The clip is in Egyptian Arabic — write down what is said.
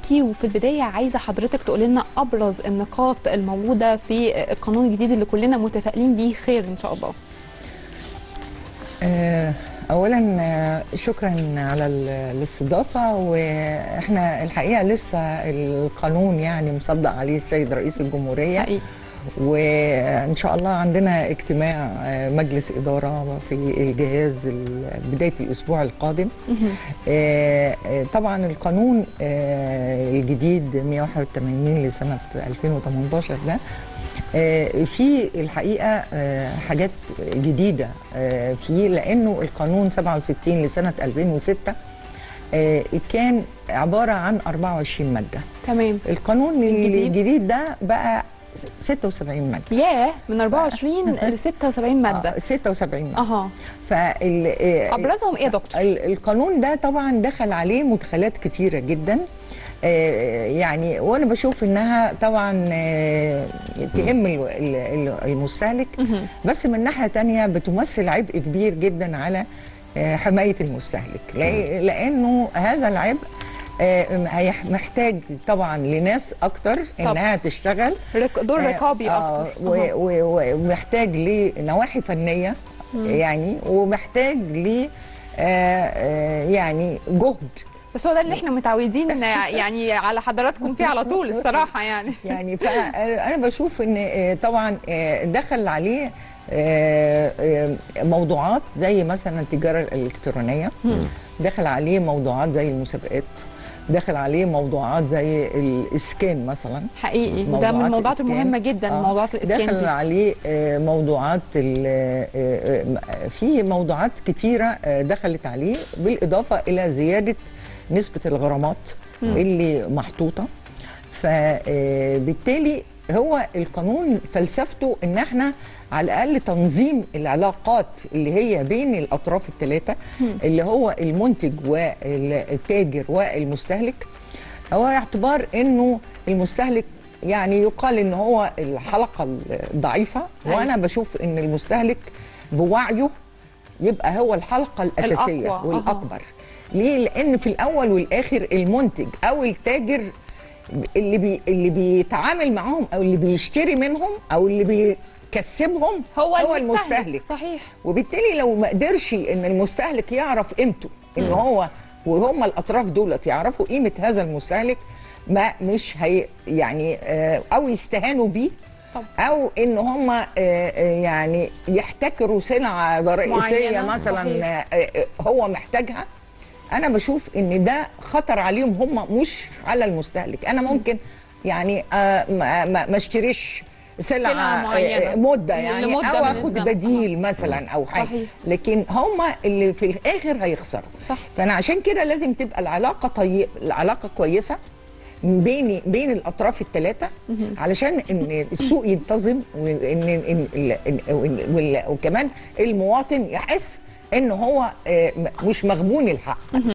معاكي وفي البدايه عايزه حضرتك تقول لنا ابرز النقاط الموجوده في القانون الجديد اللي كلنا متفائلين بيه خير ان شاء الله آه، اولا آه، شكرا على ال- الاستضافه واحنا الحقيقه لسه القانون يعني مصدق عليه السيد رئيس الجمهوريه حقيقي وان شاء الله عندنا اجتماع آه، مجلس اداره في الجهاز ال- بدايه الاسبوع القادم مهم. آه، آه، طبعا القانون آه، الجديد 181 لسنه 2018 ده آه، في الحقيقه آه، حاجات جديده آه، فيه لانه القانون 67 لسنه 2006 آه، كان عباره عن 24 ماده تمان القانون الجديد؟ الجديد ده بقى 76 ماده ياه من 24 ل 76 ماده آه، 76 ماده اها فال آه، ابرزهم ايه يا دكتور ال- القانون ده طبعا دخل عليه مدخلات كتيرة جدا آه، يعني وانا بشوف انها طبعا آه، تهم ال- ال- ال- المستهلك مهم. بس من ناحية تانية بتمثل عبء كبير جدا على آه، حماية المستهلك لا- لانه هذا العبء آه، هيح- محتاج طبعا لناس اكتر طبعاً. انها تشتغل رك... دور رقابي آه، اكتر و- أها. و- و- ومحتاج لنواحي فنيه يعني ومحتاج ل آه، آه، يعني جهد بس هو ده اللي احنا متعودين يعني على حضراتكم فيه على طول الصراحه يعني يعني فانا بشوف ان آه، طبعا آه، دخل عليه آه، آه، موضوعات زي مثلا التجاره الالكترونيه دخل عليه موضوعات زي المسابقات دخل عليه موضوعات زي الاسكان مثلا حقيقي وده من موضوعات الموضوعات الإسكان. المهمه جدا آه. موضوعات الاسكان دخل دي عليه آه، موضوعات ال- آه، آه، في موضوعات كتيرة آه، دخلت عليه بالإضافة إلى زيادة نسبة الغرامات اللي محطوطة فبالتالي هو القانون فلسفته ان احنا على الاقل تنظيم العلاقات اللي هي بين الاطراف الثلاثه اللي هو المنتج والتاجر والمستهلك هو اعتبار انه المستهلك يعني يقال ان هو الحلقه الضعيفه أيوة. وانا بشوف ان المستهلك بوعيه يبقى هو الحلقه الاساسيه الأقوى، أها. والاكبر ليه لان في الاول والاخر المنتج او التاجر اللي بي اللي بيتعامل معاهم او اللي بيشتري منهم او اللي بيكسبهم هو, هو المستهلك المستهلك صحيح وبالتالي لو ما قدرش ان المستهلك يعرف قيمته ان هو وهم الاطراف دولت يعرفوا قيمه هذا المستهلك ما مش هي يعني آه، او يستهانوا بيه طبعا. او ان هم آه، آه، يعني يحتكروا سلعه رئيسيه معينة، مثلا صحيح. آه، آه، هو محتاجها انا بشوف ان ده خطر عليهم هم مش على المستهلك انا ممكن يعني آه، ما ما- ما اشتريش سلعة سلعه معينة. آه، مده يعني لمدة او من اخد الزمن. بديل مثلا او حاجه صحيح. لكن هم اللي في الاخر هيخسروا صح. فانا عشان كده لازم تبقى العلاقه طيب العلاقه كويسه بين بين الاطراف الثلاثه علشان ان السوق ينتظم وان إن ال- إن- وإن- وال- وكمان المواطن يحس ان هو آه، م- مش مغبون الحق